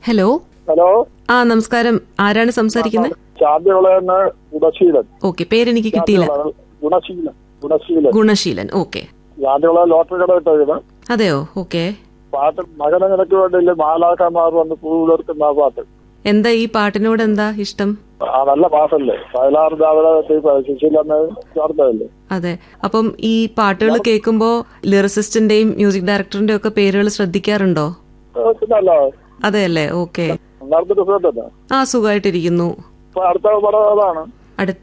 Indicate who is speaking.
Speaker 1: hello
Speaker 2: hello
Speaker 1: ആ നമസ്കാരം ആരാണ് സംസാരിക്കുന്നത്
Speaker 2: ശാന്തിവിളയെന്ന് ഗുണശീലൻ
Speaker 1: ഓക്കെ പേരെനിക്ക് കിട്ടിയില്ല
Speaker 2: ഗുണശീലൻ ഗുണശീലൻ
Speaker 1: ഗുണശീലൻ ഓക്കെ
Speaker 2: ശാന്തിവിള ലോട്ടറി കട ഇട്ടത്
Speaker 1: അതെയോ ഓക്കെ
Speaker 2: പാട്ട് മകനെ നിനക്ക് വേണ്ടിയില്ലേ മാലാക്കന്മാർ വന്ന് പൂവിലെടുക്കുന്ന ആ പാട്ട്
Speaker 1: എന്താ ഈ പാട്ടിനോട് എന്താ ഇഷ്ടം
Speaker 2: ആ നല്ല പാട്ടല്ലേ വയലാർ ദ്രാവിഡ സുശീലമ്മ ചേർത്തതല്ലേ
Speaker 1: അതെ അപ്പം ഈ പാട്ടുകൾ കേൾക്കുമ്പോ ലിറിസിസ്റ്റിന്റെയും മ്യൂസിക് ഡയറക്ടറിന്റെയും ഒക്കെ പേരുകൾ ശ്രദ്ധിക്കാറുണ്ടോ
Speaker 2: ഏ, പിന്നല്ല
Speaker 1: അതെ അല്ലേ ഓക്കെ
Speaker 2: നേരത്തെ റിസൾട്ട് തന്നെ
Speaker 1: ആ സുഖമായിട്ടിരിക്കുന്നു
Speaker 2: ഇപ്പൊ അടുത്ത പടം അതാണ്